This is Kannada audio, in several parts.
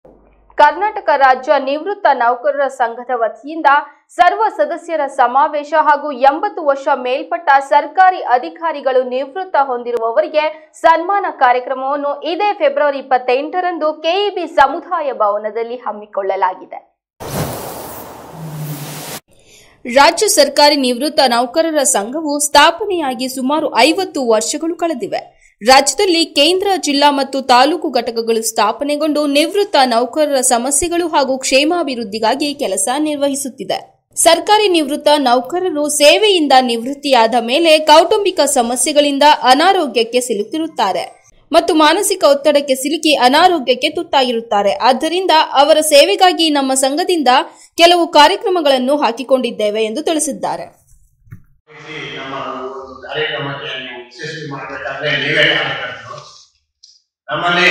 ಕರ್ನಾಟಕ ರಾಜ್ಯ ನಿವೃತ್ತ ನೌಕರರ ಸಂಘದ ವತಿಯಿಂದ ಸರ್ವ ಸದಸ್ಯರ ಸಮಾವೇಶ ಹಾಗೂ ಎಂಬತ್ತು ವರ್ಷ ಮೇಲ್ಪಟ್ಟ ಸರ್ಕಾರಿ ಅಧಿಕಾರಿಗಳು ನಿವೃತ್ತ ಹೊಂದಿರುವವರಿಗೆ ಸನ್ಮಾನ ಕಾರ್ಯಕ್ರಮವನ್ನು ಇದೇ ಫೆಬ್ರವರಿ ಇಪ್ಪತ್ತೆಂಟರಂದು ಕೆಇಬಿ ಸಮುದಾಯ ಭವನದಲ್ಲಿ ಹಮ್ಮಿಕೊಳ್ಳಲಾಗಿದೆ ರಾಜ್ಯ ಸರ್ಕಾರಿ ನಿವೃತ್ತ ನೌಕರರ ಸಂಘವು ಸ್ಥಾಪನೆಯಾಗಿ ಸುಮಾರು ಐವತ್ತು ವರ್ಷಗಳು ಕಳೆದಿವೆ ರಾಜ್ಯದಲ್ಲಿ ಕೇಂದ್ರ ಜಿಲ್ಲಾ ಮತ್ತು ತಾಲೂಕು ಘಟಕಗಳು ಸ್ಥಾಪನೆಗೊಂಡು ನಿವೃತ್ತ ನೌಕರರ ಸಮಸ್ಯೆಗಳು ಹಾಗೂ ಕ್ಷೇಮಾಭಿವೃದ್ಧಿಗಾಗಿ ಕೆಲಸ ನಿರ್ವಹಿಸುತ್ತಿದೆ ಸರ್ಕಾರಿ ನಿವೃತ್ತ ನೌಕರರು ಸೇವೆಯಿಂದ ನಿವೃತ್ತಿಯಾದ ಮೇಲೆ ಕೌಟುಂಬಿಕ ಸಮಸ್ಯೆಗಳಿಂದ ಅನಾರೋಗ್ಯಕ್ಕೆ ಸಿಲುಕಿರುತ್ತಾರೆ ಮತ್ತು ಮಾನಸಿಕ ಒತ್ತಡಕ್ಕೆ ಸಿಲುಕಿ ಅನಾರೋಗ್ಯಕ್ಕೆ ತುತ್ತಾಗಿರುತ್ತಾರೆ ಆದ್ದರಿಂದ ಅವರ ಸೇವೆಗಾಗಿ ನಮ್ಮ ಸಂಘದಿಂದ ಕೆಲವು ಕಾರ್ಯಕ್ರಮಗಳನ್ನು ಹಾಕಿಕೊಂಡಿದ್ದೇವೆ ಎಂದು ತಿಳಿಸಿದ್ದಾರೆ ಈ ನಮ್ಮ ಒಂದು ಕಾರ್ಯಕ್ರಮಕ್ಕೆ ನೀವು ಯಶಸ್ವಿ ಮಾಡಬೇಕಾದ್ರೆ ನೀವೇ ಕಾರ್ಯಕರ್ತರು ನಮ್ಮಲ್ಲಿ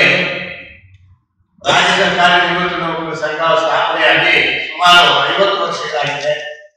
ರಾಜ್ಯ ಸರ್ಕಾರಿ ನಿವೃತ್ತ ನೌಕರರ ಸಂಘ ಸ್ಥಾಪನೆಯಾಗಿ ಸುಮಾರು ಐವತ್ತು ವರ್ಷಗಳಾಗಿದೆ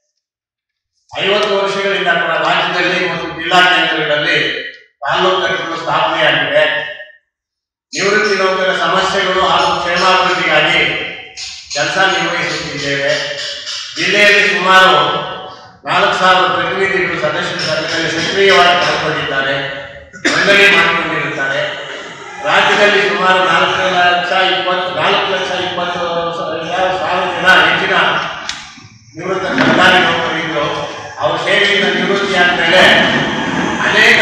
ಐವತ್ತು ವರ್ಷಗಳಿಂದ ಕೂಡ ರಾಜ್ಯದಲ್ಲಿ ಮತ್ತು ಜಿಲ್ಲಾ ಕೇಂದ್ರಗಳಲ್ಲಿ ತಾಲೂಕು ಘಟಕಗಳು ಸ್ಥಾಪನೆಯಾಗಿವೆ ನಿವೃತ್ತಿ ನೌಕರರ ಸಮಸ್ಯೆಗಳು ಹಾಗೂ ಕ್ಷೇಮಾಭಿವೃದ್ಧಿಗಾಗಿ ಕೆಲಸ ನಿರ್ವಹಿಸುತ್ತಿದ್ದೇವೆ ಜಿಲ್ಲೆಯಲ್ಲಿ ಸುಮಾರು ನಾಲ್ಕು ಸಾವಿರ ಪ್ರತಿನಿಧಿಗಳು ಸದಸ್ಯರ ಸಂಘದಲ್ಲಿ ಸಕ್ರಿಯವಾಗಿ ಪಾಲ್ಗೊಂಡಿದ್ದಾರೆ ನೋಂದಣಿ ಮಾಡಿಕೊಂಡಿರುತ್ತಾರೆ ರಾಜ್ಯದಲ್ಲಿ ಸುಮಾರು ನಾಲ್ಕು ಲಕ್ಷ ಇಪ್ಪತ್ತು ನಾಲ್ಕು ಲಕ್ಷ ಇಪ್ಪತ್ತು ಸಾವಿರ ಸಾವಿರ ಜನ ಹೆಚ್ಚಿನ ನಿವೃತ್ತ ಸರ್ಕಾರಿ ನೌಕರರಿದ್ರು ಅವ್ರ ಸೇವೆಯಿಂದ ನಿವೃತ್ತಿಯಾದ ಮೇಲೆ ಅನೇಕ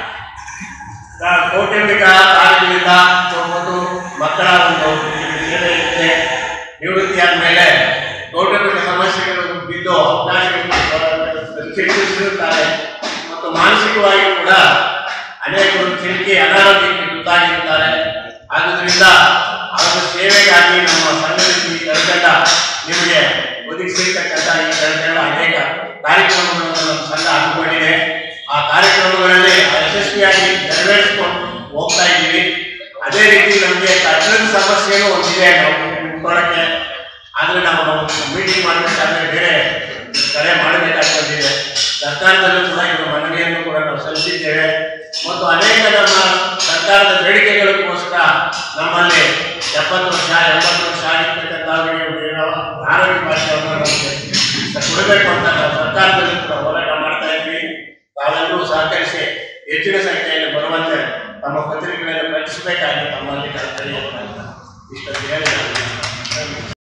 ಆ, ಕೌಟುಂಬಿಕ ಕಾರ್ಯಗಳಿಂದ ಮತ್ತು ಮಕ್ಕಳ ಒಂದು ಸೇವೆ ಇರುತ್ತೆ ನಿವೃತ್ತಿಯಾದ ಮೇಲೆ ಕೌಟುಂಬಿಕ ಸಮಸ್ಯೆಗಳು ಬಿದ್ದು ಅವಕಾಶಗಳು ಚಿಂತಿಸಿರುತ್ತಾರೆ ಮತ್ತು ಮಾನಸಿಕವಾಗಿ ಕೂಡ ಅನೇಕರು ಚಿಂತೆ ಅನಾರೋಗ್ಯಕ್ಕೆ ತುತ್ತಾಗಿರುತ್ತಾರೆ ಆದುದರಿಂದ ಅವರ ಸೇವೆಗಾಗಿ ನಮ್ಮ ಸಂಘದಲ್ಲಿ ಈ ಕಳ್ಕೊಂಡ ನಿಮಗೆ ಒದಗಿಸಿರ್ತಕ್ಕಂಥ ಈ ಕಳ್ಕೊಂಡ ಅನೇಕ ಕಾರ್ಯಕ್ರಮಗಳನ್ನು ನಮ್ಮ ಸಂಘ ಹಮ್ಮಿಕೊಂಡಿದೆ ಆ ಕಾರ್ಯಕ್ರಮಗಳಲ್ಲಿ ಯಶಸ್ವಿಯಾಗಿ ನೆರವೇರಿಸಿಕೊಂಡು ಹೋಗ್ತಾ ಇದ್ದೀವಿ ಅದೇ ರೀತಿ ನಮಗೆ ಕಟ್ಟಡದ ಸಮಸ್ಯೆನೂ ಒಂದಿದೆ ನಾವು ನಿಂತ್ಕೊಳ್ಳೋಕ್ಕೆ ಆದ್ರೆ ನಾವು ಮೀಟಿಂಗ್ ಮಾಡಬೇಕಾದ್ರೆ ಬೇರೆ ಕರೆ ಮಾಡಬೇಕಾಗ್ತದೆ ಸರ್ಕಾರದಲ್ಲೂ ಕೂಡ ಇದು ಮನವಿಯನ್ನು ಕೂಡ ನಾವು ಸಲ್ಲಿಸಿದ್ದೇವೆ ಮತ್ತು ಅನೇಕ ನಮ್ಮ ಸರ್ಕಾರದ ಬೇಡಿಕೆಗಳಿಗೋಸ್ಕರ ನಮ್ಮಲ್ಲಿ ಎಪ್ಪತ್ತು ವರ್ಷ ಎಂಬತ್ತು ವರ್ಷ ಆಗಿರ್ತಕ್ಕಂಥವರಿಗೆ ನಾವು ಆರೋಗ್ಯ ಭಾಷೆಯನ್ನು ನಮಗೆ ಕೊಡಬೇಕು ಅಂತ ನಾವು ಸರ್ಕಾರದಲ್ಲಿ ಕೂಡ ಹೋರಾಟ ಮಾಡ್ತಾ ಇದ್ವಿ ತಾವೆಲ್ಲರೂ ಸಹಕರಿಸಿ ಹೆಚ್ಚಿನ ಸಂಖ್ಯೆಯಲ್ಲಿ ಬರುವಂತೆ ತಮ್ಮ ಪತ್ರಿಕೆಗಳನ್ನು ಪ್ರಕಟಿಸಬೇಕಾಗಿ ತಮ್ಮಲ್ಲಿ ಕರ್ತವ್ಯ ಇಷ್ಟೊಂದು ಹೇಳಿ ನಾನು